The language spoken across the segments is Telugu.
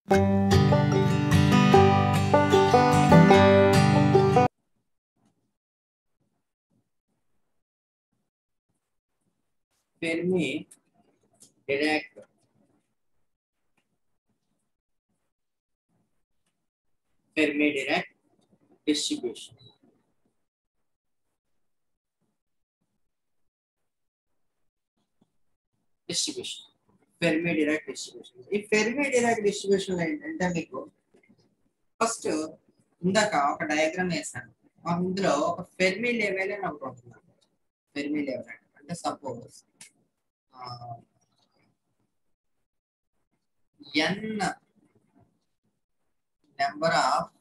Fermi Dirac Fermi Dirac distribution. Distribution Fermi Dirac distribution ఈ ఫెర్మి డిరాక్ డిస్ట్రిబ్యూషన్ ఏంటంటే మీకు ఫస్ట్ ఇందాక ఒక డయాగ్రామ్ వేసాను అందులో ఒక ఫెర్మి లెవెల్ అని ఒకటి ఉంటుంది ఫెర్మి లెవెల్ అంటే suppose N number of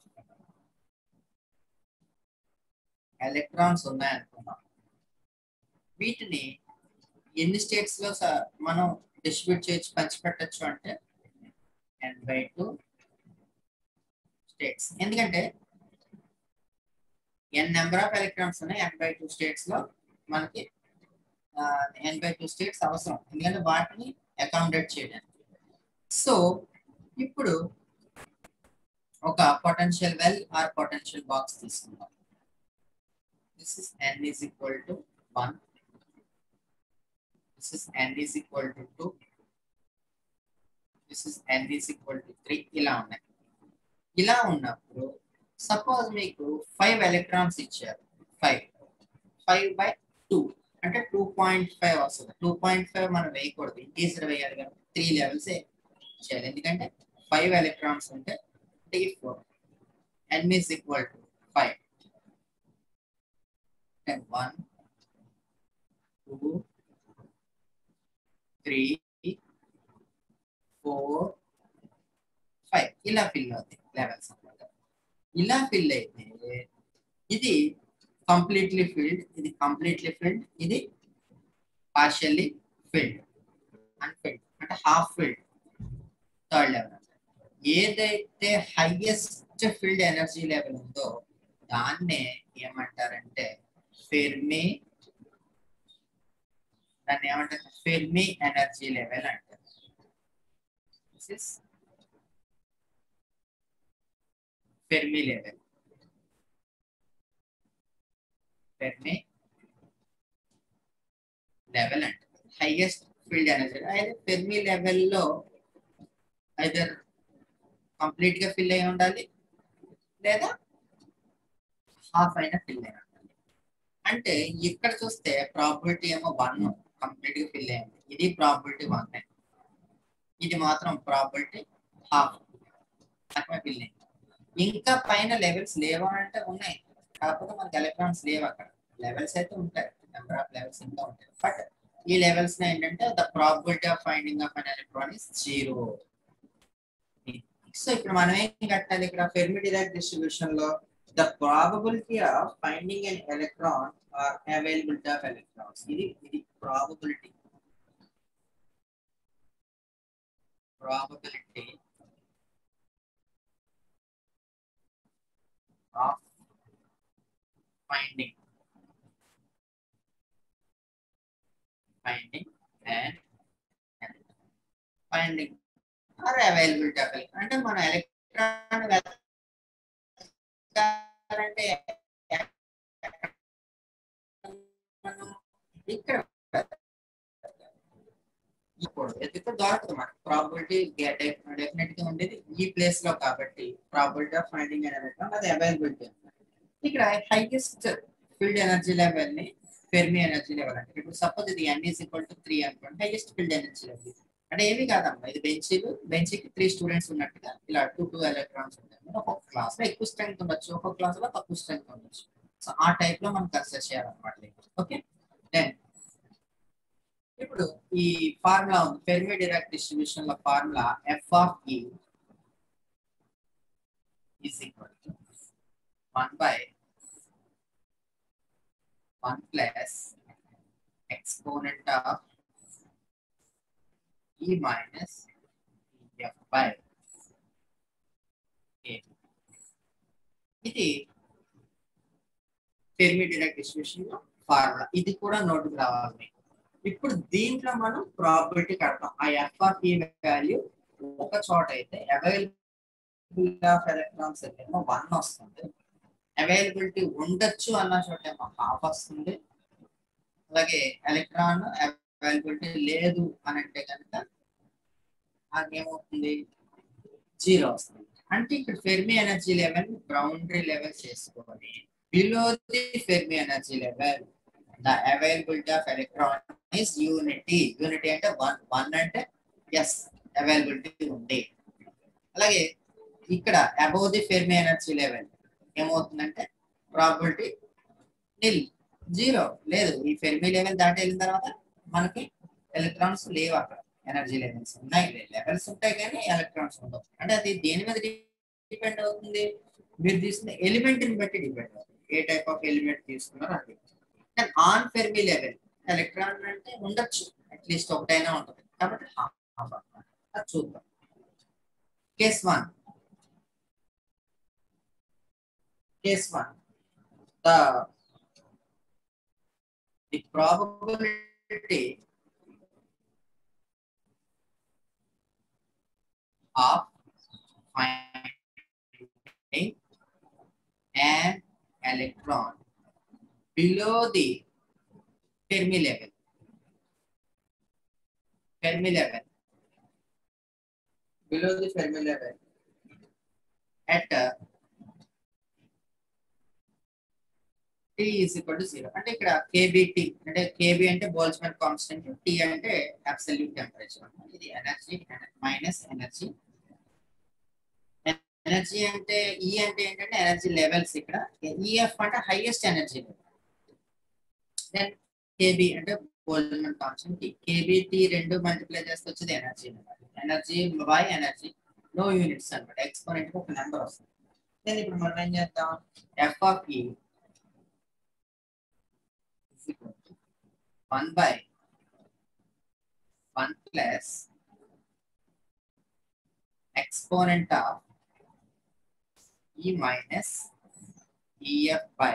electrons ఉన్నాయనుకున్నాం వీటిని ఎన్ని స్టేట్స్ లో స- మనం డిస్ట్రిబ్యూట్ చేయొచ్చు పంచిపెట్టచ్చు అంటే ఎన్ బై టూ స్టేట్స్ ఎందుకంటే ఎన్ నెంబర్ ఆఫ్ ఎలక్ట్రాన్స్ ఉన్నాయి ఎన్ బై టూ స్టేట్స్ లో మనకి ఎన్ బై టూ స్టేట్స్ అవసరం ఎందుకంటే వాటిని అకామిడేట్ చేయడానికి సో ఇప్పుడు ఒక potential well or potential box తీసుకుందాం this is N is equal to one this is n is equal to 2 this is n is equal to 3 ఇలా ఉన్నాయి ఇలా ఉన్నప్పుడు సపోజ్ మీకు ఫైవ్ ఎలక్ట్రాన్స్ ఇచ్చారు ఫైవ్ ఫైవ్ బై టూ అంటే టూ పాయింట్ ఫైవ్ వస్తుంది టూ పాయింట్ ఫైవ్ మనం వేయకూడదు ఇంటీజర్ వేయాలి కదా త్రీ లెవెల్స్ చేయాలి ఎందుకంటే ఫైవ్ ఎలక్ట్రాన్స్ ఉంటే T four N is equal to five one two three four five ఇలా ఫిల్ అవుతాయి లెవెల్స్ అన్నమాట ఇలా ఫిల్ అయితే ఇది కంప్లీట్లీ ఫిల్డ్ ఇది కంప్లీట్లీ ఫిల్డ్ ఇది పార్షియల్లీ ఫిల్డ్ అన్ఫిల్డ్ అంటే హాఫ్ ఫిల్డ్ థర్డ్ లెవెల్ ఏదైతే హైయెస్ట్ ఫీల్డ్ ఎనర్జీ లెవెల్ ఉందో దాన్నే ఏమంటారంటే ఫెర్మి దాన్ని ఏమంటారు ఫెర్మి ఎనర్జీ లెవెల్ అంటారు this is Fermi level Fermi level అంటారు హైయెస్ట్ ఫీల్డ్ ఎనర్జీ అయితే ఫెర్మి లెవెల్లో ఐదర్ కంప్లీట్ గా ఫిల్ అయి ఉండాలి లేదా హాఫ్ అయినా ఫిల్ అయి ఉండాలి అంటే ఇక్కడ చూస్తే ప్రాబిలిటీ ఏమో వన్ కంప్లీట్ గా ఫిల్ అయింది ఇది ప్రాబిలిటీ వన్ ఇది మాత్రం ప్రాబిలిటీ హాఫ్ తక్కువ ఫిల్ అయింది ఇంకా పైన లెవెల్స్ లేవా అంటే ఉన్నాయి కాకపోతే మనకి ఎలక్ట్రాన్స్ లేవు అక్కడ లెవెల్స్ అయితే ఉంటాయి నెంబర్ ఆఫ్ లెవెల్స్ ఇంకా ఉంటాయి బట్ ఈ లెవెల్స్ ఏంటంటే the probability of finding of an electron is zero so ఇప్పుడు మనం ఏం కట్టాలి ఇక్కడ ఫెర్మి డిరాక్ డిస్ట్రిబ్యూషన్ లో the probability of finding an electron or availability of electrons ఇది ఇది probability probability of finding finding and finding or availability of electron అంటే మన ఎలక్ట్రాన్ అంటే మనం ఇక్కడ ఇప్పుడు ఎందుకు దొరకదు మనకు ప్రాబిలిటీ డెఫినెట్ గా ఉండేది ఈ ప్లేస్ లో కాబట్టి ప్రాబిలిటీ ఆఫ్ ఫైండింగ్ అనే ఎలక్ట్రాన్ అది అవైలబిలిటీ ఇక్కడ హైయెస్ట్ ఫీల్డ్ ఎనర్జీ లెవెల్ ని ఫెర్మి ఎనర్జీ లెవెల్ అంటే ఇప్పుడు సపోజ్ ఇది N is equal to three అనుకోండి హైయెస్ట్ ఫీల్డ్ ఎనర్జీ లెవెల్ అంటే ఏవి కాదమ్మా ఇది బెంచీలు బెంచ్కి త్రీ స్టూడెంట్స్ ఉన్నట్టుగా ఇలా టూ టూ ఎలక్ట్రాన్స్ ఉంటాయి ఒక్కొక్క క్లాస్ లో ఎక్కువ స్ట్రెంగ్త్ ఉండొచ్చు ఒక్కొక్క క్లాస్ లో తక్కువ స్ట్రెంగ్త్ ఉండొచ్చు సో ఆ టైప్ లో మనం కన్సిడర్ చేయాలన్నమాట ఓకే దెన్ ఇప్పుడు ఈ ఫార్ములా ఉంది ఫెర్మి డిరాక్ డిస్ట్రిబ్యూషన్ లో formula F of E is equal to one by one plus exponent of e minus f by a. ఇది ఫెర్మి డిరాక్ డిస్ట్రిబ్యూషన్ లో ఫార్ములా ఇది కూడా నోటుకు రావాలి మీకు ఇప్పుడు దీంట్లో మనం ప్రాబిలిటీ కడతాం ఆ ఎఫ్ ఆఫ్ ఈ వాల్యూ ఒక చోట అయితే అవైలబుల్ ఆఫ్ ఎలక్ట్రాన్స్ ఏమో వన్ వస్తుంది అవైలబిలిటీ ఉండొచ్చు అన్న చోట ఏమో హాఫ్ వస్తుంది అలాగే ఎలక్ట్రాన్ అవైలబిలిటీ లేదు అని అంటే కనుక అది ఏమవుతుంది జీరో వస్తుంది అంటే ఇక్కడ Fermi energy level boundary level చేసుకోవాలి below the Fermi energy level the availability of electron is unity unity అంటే వన్ వన్ అంటే ఎస్ అవైలబిలిటీ ఉంది అలాగే ఇక్కడ above the Fermi energy level ఏమవుతుందంటే ప్రాబిలిటీ నిల్ జీరో లేదు ఈ ఫెర్మి లెవెల్ దాటి వెళ్ళిన తర్వాత మనకి ఎలక్ట్రాన్స్ లేవు అక్కడ ఎనర్జీ లెవెల్స్ ఉన్నాయి లెవెల్స్ ఉంటాయి కానీ ఎలక్ట్రాన్స్ ఉండవు అంటే అది దేని మీద డిపెండ్ అవుతుంది మీరు తీసుకున్న ఎలిమెంట్ ని బట్టి డిపెండ్ అవుతుంది ఏ టైప్ ఆఫ్ ఎలిమెంట్ తీసుకున్నారో అది కానీ ఆన్ ఫెర్మి లెవెల్ ఎలక్ట్రాన్ అంటే ఉండొచ్చు అట్లీస్ట్ ఒకటైనా ఉంటుంది కాబట్టి half అన్నమాట. అది చూద్దాం case one case one the the probability of finding an electron below the Fermi level. Fermi level. Below the Fermi level at uh, T is equal to zero. అంటే ఇక్కడ కేబిటి అంటే కేబి అంటే బోల్స్మన్ కాన్స్టెంట్ టీ అంటే అబ్సల్యూట్ టెంపరేచర్ ఇది ఎనర్జీ మైనస్ ఎనర్జీ ఎనర్జీ అంటే ఈ అంటే ఏంటంటే ఎనర్జీ లెవెల్స్ ఇక్కడ ఈఎఫ్ అంటే highest energy level then KB అంటే బోల్మన్ కాన్స్టెంట్ కేబిటి రెండు మల్టిప్లై చేస్తే వచ్చేది energy energy by energy no units అనమాట ఎక్స్పోనెంట్ ఒక నెంబర్ వస్తుంది దెన్ ఇప్పుడు మనం ఏం చేద్దాం F of E one by one plus exponent of E minus EF by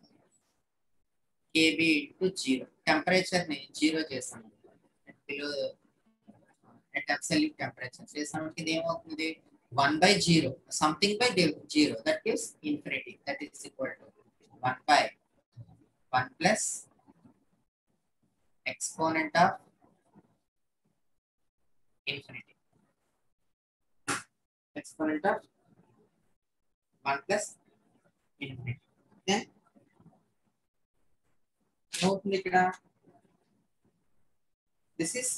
KB into zero. Temperature ని జీరో చేస్తాను బిలో at absolute temperature చేసానికి ఇది ఏమవుతుంది one by zero something by zero that is infinity that is equal to one by one plus exponent of infinity exponent of 1 plus infinity. Then, note ఇక్కడ this is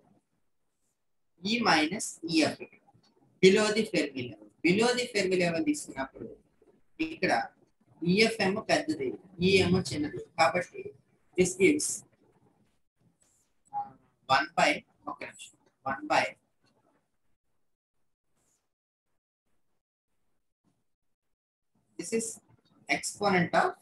E minus EF below the Fermi level below the Fermi level తీసుకున్నప్పుడు ఇక్కడ ఈఎఫ్ ఏమో పెద్దది ఈ ఏమో చిన్నది కాబట్టి దిస్ గివ్స్ వన్ బై ఒక నిమిషం one by this is exponent of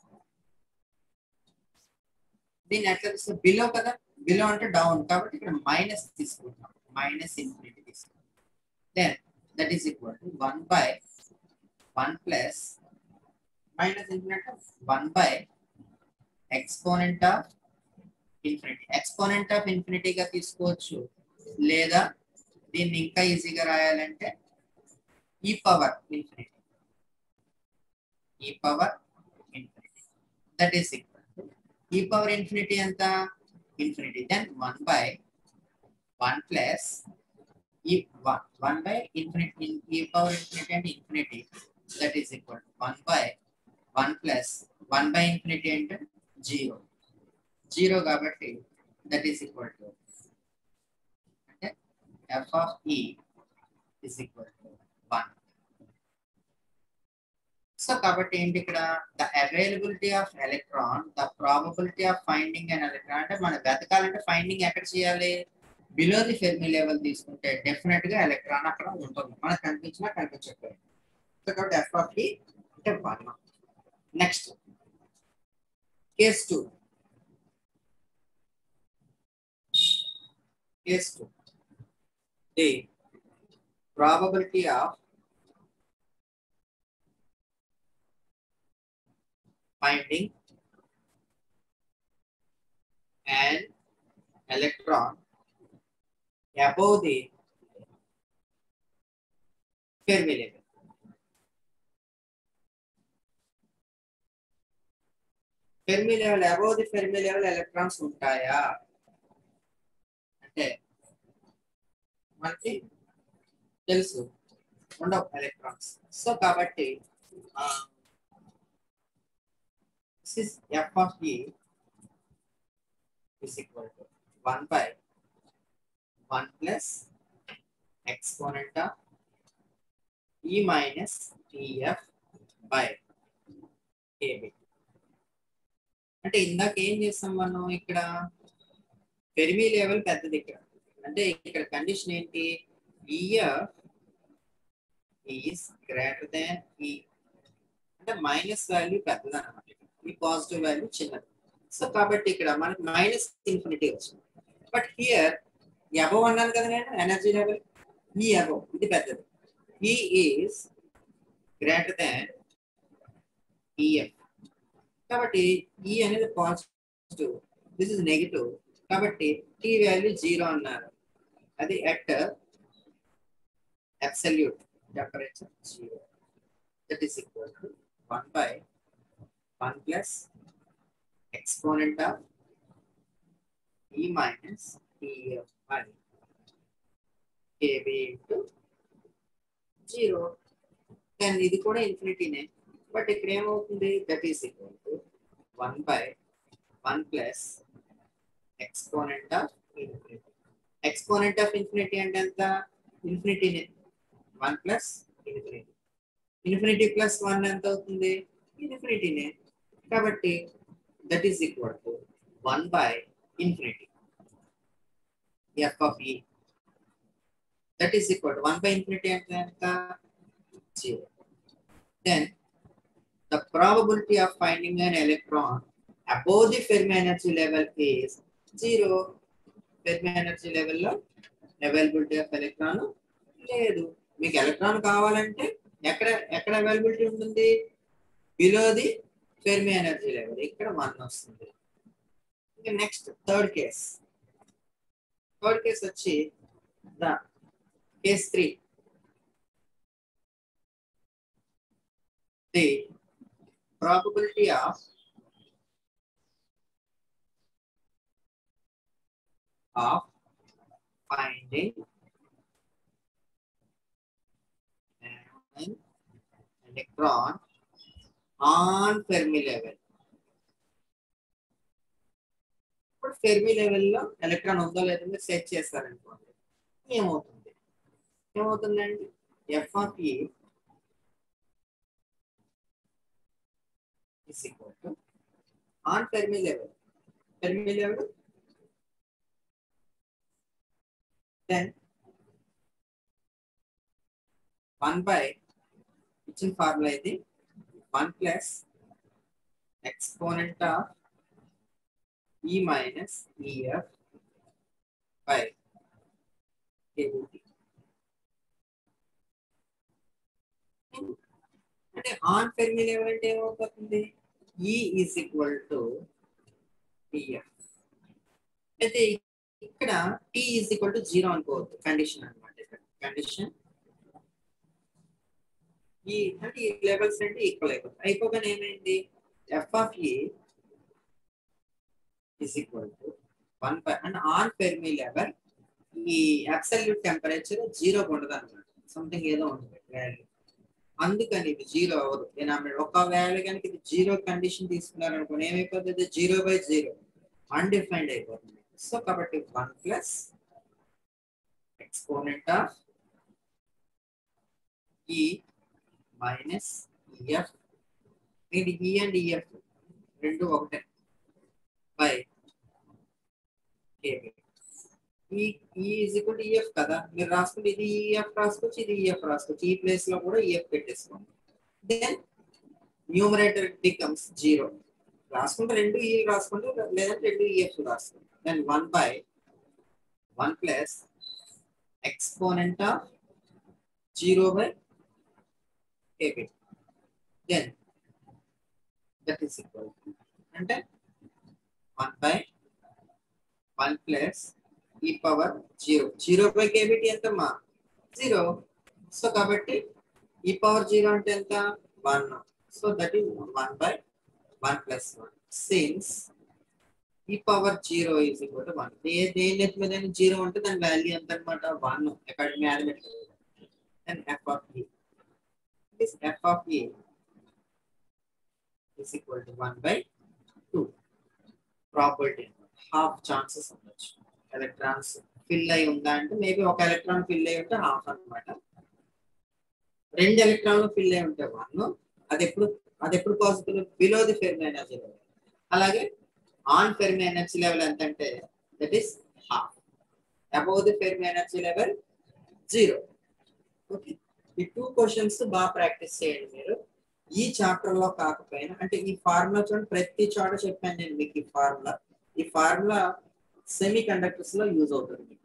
దీన్ని ఎట్లా చూస్తే బిలో కదా బిలో అంటే డౌన్ కాబట్టి ఇక్కడ మైనస్ తీసుకుంటాం మైనస్ ఇన్ఫినిటీ తీసుకుంటాం then that is equal to one by one plus minus infinity one by exponent of infinity exponent of ఇన్ఫినిటీగా తీసుకోవచ్చు లేదా దీన్ని ఇంకా ఈజీగా రాయాలంటే e power infinity e power infinity. That is equal to e power infinity ఎంత infinity. Then 1 by 1 plus e 1, 1 by infinity e power infinity and infinity. That is equal to 1 by 1 plus 1 by infinity అంటే 0. 0 కాబట్టి that is equal to అంటే f of e is equal to 1. So కాబట్టి ఏంటి ఇక్కడ the availability of electron the probability of finding and electron అంటే మనం వెతకాలంటే ఫైండింగ్ ఎక్కడ చేయాలి బిలో ది ఫెర్మి లెవెల్ తీసుకుంటే డెఫినెట్ గా ఎలక్ట్రాన్ అక్కడ ఉంటుంది మనకు కనిపించినా కనిపించకపోయింది సో కాబట్టి ఎఫ్ ఆఫ్ డి అంటే one next case two case two the probability of finding an electron above the Fermi level. Fermi level above the Fermi level electrons ఉంటాయా అంటే మనకి తెలుసు ఉండవు ఎలక్ట్రాన్స్ సో కాబట్టి F of E is equal to 1 by 1 plus exponent of e minus tf by kb అంటే ఇందాక ఏం చేస్తాం మనం ఇక్కడ ఫెర్మి లెవెల్ పెద్దది ఇక్కడ అంటే ఇక్కడ కండిషన్ ఏంటి ఈఎఫ్ ఈస్ గ్రేటర్ దాన్ ఈ అంటే మైనస్ వాల్యూ పెద్దది అనమాట ఈ పాజిటివ్ వాల్యూ చిన్నది సో కాబట్టి ఇక్కడ మనకి మైనస్ ఇన్ఫినిటీ వచ్చింది బట్ హియర్ అబవ్ అన్నాను కదా నేను ఎనర్జీ లెవెల్ ఈ అబవ్ ఇది పెద్దది ఈ ఈస్ గ్రేటర్ దాన్ ఈఎఫ్ కాబట్టి ఈ అనేది పాజిటివ్ దిస్ ఇస్ నెగిటివ్ కాబట్టి టీ వాల్యూ జీరో అన్నారు అది at absolute temperature zero that is equal to one by one plus exponent of e minus tf by kb into zero then ఇది కూడా ఇన్ఫినిటీనే బట్ ఇక్కడ ఏమవుతుంది that is equal to one by one plus exponent of infinity exponent of infinity అంటే ఎంత ఇన్ఫినిటీనే one plus infinity infinity plus one ఎంత అవుతుంది ఇన్ఫినిటీనే కాబట్టి that is equal to 1 by infinity f of e that is equal to 1 by infinity and then the 0 then the probability of finding an electron above the Fermi energy level is 0 Fermi energy level లో అవైలబిలిటీ ఆఫ్ ఎలక్ట్రాన్ లేదు మీకు ఎలక్ట్రాన్ కావాలంటే ఎక్కడ ఎక్కడ అవైలబిలిటీ ఉంటుంది below the Fermi energy level ఇక్కడ వన్ వస్తుంది ఇంకా next third case third case వచ్చి the case three the probability of of finding electron on Fermi level ఇప్పుడు ఫెర్మి లెవెల్లో ఎలక్ట్రాన్ ఉందో లేదో మీరు సెట్ చేస్తారనుకోండి ఏమవుతుంది ఏమవుతుందండి F of E is equal to on Fermi level. Fermi level. Then 1 by which in formula is 1 plus exponent of E minus EF by KBT. అంటే ఆన్ ఫెర్మి లెవెల్ అంటే ఏమవుతుంది E is equal to TF అయితే ఇక్కడ T is equal to zero అనుకోవద్దు కండిషన్ అనమాట ఇక్కడ కండిషన్ ఈ అంటే ఈ లెవెల్స్ అంటే ఈక్వల్ అయిపోతుంది అయిపోగానే ఏమైంది F of E is equal to one by and on Fermi level ఈ అబ్సల్యూట్ టెంపరేచర్ జీరో ఉండదు అనమాట సంథింగ్ ఏదో ఉంటుంది వాల్యూ అందుకని ఇది జీరో అవ్వదు డినామినేటర్ ఒక వాల్యూ కనుక ఇది జీరో కండిషన్ తీసుకున్నారు అనుకోండి ఏమైపోతుంది జీరో బై జీరో అన్డిఫైన్డ్ అయిపోతుంది సో కాబట్టి one plus exponent of E minus EF ఇది ఈ అండ్ ఈఎఫ్ రెండు ఒకటే బై కేబీ ఈ ఈ ఈజ్ ఈక్వల్ ఈఎఫ్ కదా మీరు రాసుకుంటే ఇది ఈఎఫ్ రాసుకోవచ్చు ఇది ఈఎఫ్ రాసుకోవచ్చు ఈ ప్లేస్ లో కూడా ఈఎఫ్ పెట్టేసుకోండి దెన్ న్యూమరేటర్ బికమ్స్ జీరో రాసుకుంటే రెండు ఈ రాసుకుంటే లేదంటే రెండు ఈఎఫ్ రాసుకోండి then one by one plus exponent of zero by KB then that is equal అంటే one by one plus E power zero zero by KBT ఎంతమ్మా జీరో సో కాబట్టి ఈ పవర్ జీరో అంటే ఎంత one so that is one by one plus one since E power zero is equal to one ఏ దేని నెట్ మీద జీరో ఉంటే దాని వాల్యూ ఎంత అనమాట వన్ ఎక్కడ mathematics and F of E this F of E is equal to 1 by 2 property half chances ఉండొచ్చు ఎలక్ట్రాన్స్ ఫిల్ అయి ఉందా అంటే మేబీ ఒక ఎలక్ట్రాన్ ఫిల్ అయి ఉంటే హాఫ్ అన్నమాట రెండు ఎలక్ట్రాన్లు ఫిల్ అయి ఉంటే వన్ అది ఎప్పుడు అది ఎప్పుడు possible below the Fermi energy level అలాగే ఆన్ ఫెర్మి ఎనర్జీ లెవెల్ ఎంత అంటే that is half above the Fermi energy level zero okay ఈ టూ క్వశ్చన్స్ బాగా ప్రాక్టీస్ చేయండి మీరు ఈ చాప్టర్ లో కాకపోయినా అంటే ఈ ఫార్ములా చూడండి ప్రతి చోట చెప్పాను నేను మీకు ఈ ఫార్ములా ఈ ఫార్ములా సెమీ కండక్టర్స్ లో యూజ్ అవుతుంది మీకు